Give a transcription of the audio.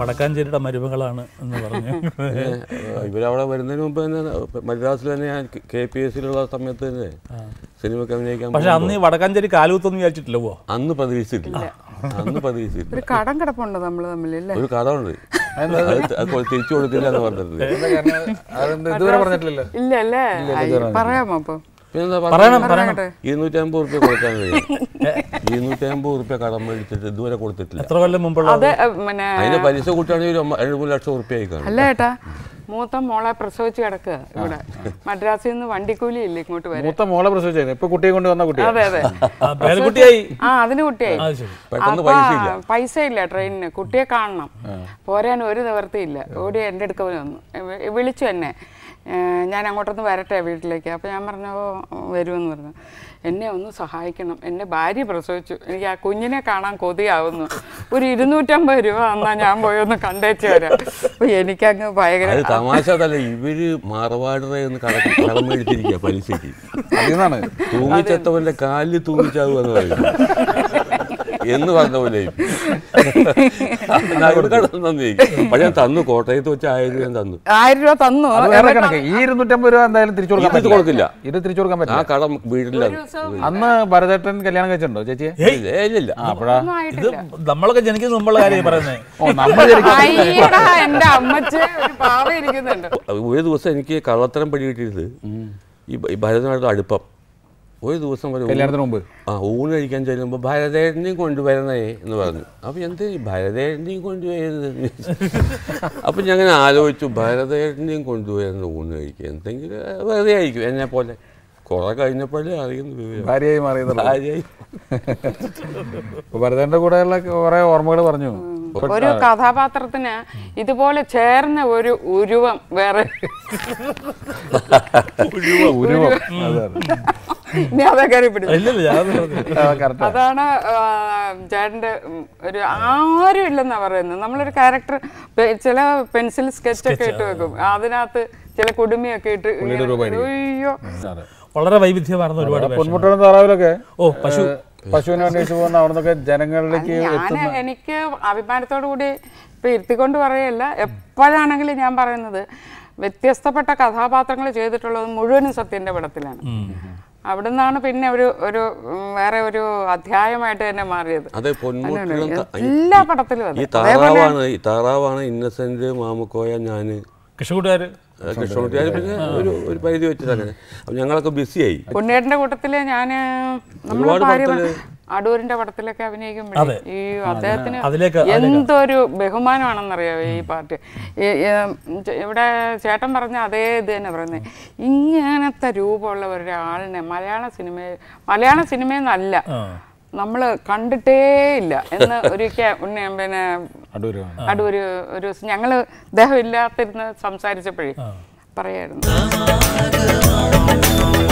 വടക്കാഞ്ചേരിയുടെ മരുമകളാണ് എന്ന് പറഞ്ഞു ഇവരവിടെ വരുന്നതിന് മുമ്പ് തന്നെ മദ്രാസിൽ തന്നെ ഞാൻ കെ പി എസ് സിയിലുള്ള സമയത്ത് തന്നെ സിനിമയ്ക്ക് അഭിനയിക്കാൻ പക്ഷെ അന്ന് ഈ വടക്കാഞ്ചേരി കാലുകുത്തൊന്നും വിചാരിച്ചിട്ടില്ല പോ അന്ന് പ്രതീക്ഷിച്ചിട്ടില്ല അന്ന് പ്രതീക്ഷിച്ചിട്ടില്ല ഒരു കടം കിടപ്പുണ്ട് നമ്മൾ തമ്മിൽ അല്ലേ ഒരു കഥ ഉണ്ട് അത് അത് കൊ- തിരിച്ചു കൊടുത്തില്ല എന്ന് പറഞ്ഞിട്ട് എന്താ കാരണം അതെന്ത് ഇതുവരെ പറഞ്ഞിട്ടില്ലല്ലോ ഇല്ല അല്ലേ അയ്യ, പറയാമോ അപ്പൊ പിന്നെന്താ പറയണം പറഞ്ഞത്? പറയണം ഇരുന്നൂറ്റമ്പത് റുപ്യ കൊടുക്കാൻ കഴിയും ഇരുന്നൂറ്റമ്പത് റുപ്യ കടം മേടിച്ചിട്ട് ഇതുവരെ കൊടുത്തിട്ടില്ല എത്ര കൊല്ലം മുമ്പുള്ള അത് ഏ, പിന്നെ അതിന്റെ പലിശ കൂട്ടാണെങ്കിൽ ഒരു ഒമ്പ- രണ്ട് മൂന്ന് ലക്ഷം റുപ്യ ആയി കാണും അല്ല ഏട്ടാ മൂത്ത മോളെ പ്രസവിച്ച് കിടക്കുക ഇവിടെ മദ്രാസിൽ നിന്ന് വണ്ടിക്കൂലി ഇല്ല ഇങ്ങോട്ട് വരെ മൂത്ത മോളെ പ്രസവിച്ചായിരുന്നു ഇപ്പൊ കുട്ടിയെ കൊണ്ട് വന്ന കുട്ടിയാ അതെ അതെ ആ, പേരക്കുട്ടിയായി ആ അതിന് കുട്ടിയായി അത് ശരി പെട്ടെന്ന് അപ്പൊ പൈസ ഇല്ല പൈസ ഇല്ല ട്രെയിനിന് കുട്ടിയെ കാണണം പോരാൻ ഒരു നിവർത്തിയില്ല ഓടി എൻ്റെ അടുക്ക വന്നു വി- വിളിച്ചു എന്നെ ഏ, ഞാൻ അങ്ങോട്ടൊന്ന് വരട്ടെ വീട്ടിലേക്ക് അപ്പോൾ ഞാൻ പറഞ്ഞു "ഓ, വരുമെന്ന് പറഞ്ഞു എന്നെ ഒന്ന് സഹായിക്കണം എൻ്റെ ഭാര്യ പ്രസവിച്ചു എനിക്ക് ആ കുഞ്ഞിനെ കാണാൻ കൊതിയാവുന്നു ഒരു ഇരുന്നൂറ്റമ്പത് രൂപ എന്നാൽ ഞാൻ പോയി ഒന്ന് കണ്ടേച്ച് വരാം അപ്പോൾ എനിക്കങ്ങ് ഭയങ്കര അത് തമാശ അതല്ല ഇവര് മാറവാടറെ എന്ന് കട- കടം മേടിച്ചിരിക്കുക പലിശക്ക് അതിൽ നിന്നാണ് തൂങ്ങിച്ചത്തവന്റെ കാലിൽ തൂങ്ങിച്ചാവുക എന്ന് പറയും എന്ന് പറഞ്ഞ പോലെ പക്ഷെ ഞാൻ തന്നു കോട്ടയത്ത് വെച്ച് ആയിരം രൂപ ഞാൻ തന്നു ആയിരം രൂപ തന്നു അത് വേറെ കണക്ക് ഈ ഇരുന്നൂറ്റമ്പത് രൂപ എന്തായാലും തിരിച്ചു കൊടുക്കാൻ ഇത് പറ്റില്ല. കൊടുക്കില്ല. ഇത് തിരിച്ചു കൊടുക്കാൻ ആ പറ്റില്ല കടം വീട്ടിലാണ് അന്ന് ഭരതേട്ടൻ കല്യാണം കഴിച്ചിട്ടുണ്ടോ ചേച്ചിയെ ഇല്ല ആ അപ്പഴാ ഒന്നും ഇത് ആയിട്ടില്ല നമ്മളൊക്കെ ജനിക്കുന്ന മുമ്പുള്ള കാര്യം പറയുന്നത് ഓ നമ്മൾ ശരിക്കും അയ്യടാ എൻ്റെ അമ്മച്ച് ഒരു പാവ ഇരിക്കുന്നുണ്ട് ഒരു ദിവസം എനിക്ക് കള്ളത്തരം പടി കിട്ടിയത് ഈ ഭ- ഈ ഭരതനാട് അടുപ്പം ഒരു ദിവസം വരെ ഊണ് കല്യാണത്തിന് മുമ്പ് ആ ഊണ് കഴിക്കാൻ ചെല്ലുമ്പോൾ ഭരതേട്ടനെയും കൊണ്ടുവരണേ എന്ന് പറഞ്ഞു അപ്പോൾ എന്ത് ഈ ഭരതേട്ടനെയും കൊണ്ടുവരുന്നത് അപ്പം ഞാൻ അങ്ങനെ ആലോചിച്ചു ഭരതേട്ടനെയും കൊണ്ടുവരുന്ന ഊണ് കഴിക്കുക എന്തെങ്കിലും വെറുതെ ആയിരിക്കും എന്നെ പോലെ കുറെ കഴിഞ്ഞപ്പോഴേ അറിയുന്ന വിവരം ഭാര്യയായി മാറിയത് ഭാര്യയായി ഇപ്പൊ ഭരതേട്ടന്റെ കൂടെയുള്ള കുറെ ഓർമ്മകൾ പറഞ്ഞു ഒരു കഥാപാത്രത്തിന് ഇതുപോലെ ചേർന്ന ഒരു ഉരുവം വേറെ ഉരുവം അതെ അതെ ഇനി അതേ കയറി പിടിച്ചു ഇല്ലല്ല ഞാൻ പറഞ്ഞില്ല. ആ, correct ആ. അതാണ് ആ, ചേട്ടന്റെ ഉം, ഒരു ആരും ഇല്ലെന്നാ പറയുന്നത് നമ്മളൊരു ക്യാരക്ടർ ചില പെൻസിൽ സ്കെച്ച് ഒക്കെ ഇട്ട് വെക്കും അതിനകത്ത് ചില കുടുമിയൊക്കെ ഇട്ട് ഇങ്ങനെ, രൂപമായിരിക്കും. അയ്യോ അതെ. വളരെ വൈവിധ്യമാർന്ന ഒരുപാട് വേഷം പൊന്മുട്ടനും താറാവിലൊക്കെ ഓ പശു പശുവിനെ അന്വേഷിച്ച് പോകുന്ന അവിടെ നിന്നൊക്കെ ജനങ്ങളിലേക്ക് ഞാൻ എനിക്ക് അഭിമാനത്തോടു കൂടി ഇപ്പൊ ഇരുത്തിക്കൊണ്ട് പറയല്ല എപ്പോഴാണെങ്കിലും ഞാൻ പറയുന്നത് വ്യത്യസ്തപ്പെട്ട കഥാപാത്രങ്ങൾ ചെയ്തിട്ടുള്ളത് മുഴുവനും സത്യന്റെ പടത്തിലാണ് അവിടുന്നാണ് പിന്നെ ഒരു ഒരു ഉം, വേറെ ഒരു അധ്യായമായിട്ട് തന്നെ മാറിയത് അതെ പൊന്മുട്ടിലും ത- ഈ- എല്ലാ പടത്തിലും ഈ അതെ അതേപോലെ താറാവാണ് ഈ താറാവാണ് ഇന്നസെന്റ് മാമുക്കോയ ഞാന് കൃഷ്ണകൂട്ടുകാർ കൃഷ്ണകുട്ടിയാർ പിന്നെ ഒരു ഒരു പരിധി വെച്ചിട്ട് അങ്ങനെ അപ്പം ഞങ്ങളൊക്കെ ബിസിയായി പുണ്യേട്ടന്റെ കൂട്ടത്തില് ഞാന് നമ്മള് ഒരുപാട് ഭാര്യ പടത്തില് അടൂരിന്റെ പടത്തിലൊക്കെ അഭിനയിക്കുമ്പോഴേ അതെ. ഈ അദ്ദേഹത്തിന് അതിലേക്ക്- എന്തൊരു ബഹുമാനമാണെന്നറിയാമോ ഈ പാട്ട് ഈ- ഈ, ഉം, ചെ- ഇവിടെ ചേട്ടൻ പറഞ്ഞ അതേ ഇത് തന്നെ പറയുന്നത് ഇങ്ങനത്തെ രൂപമുള്ള ഒരാളിനെ മലയാള സിനിമ മലയാള സിനിമയെന്നല്ല നമ്മൾ കണ്ടിട്ടേ ഇല്ല എന്ന് ഒരിക്കൽ ഉണ്ണി പിന്നെ അടൂര് അടൂര് ഒരു ദിവസം ഞങ്ങള് ഇദ്ദേഹം ഇല്ലാത്തിരുന്ന് സംസാരിച്ചപ്പോഴേ പറയായിരുന്നു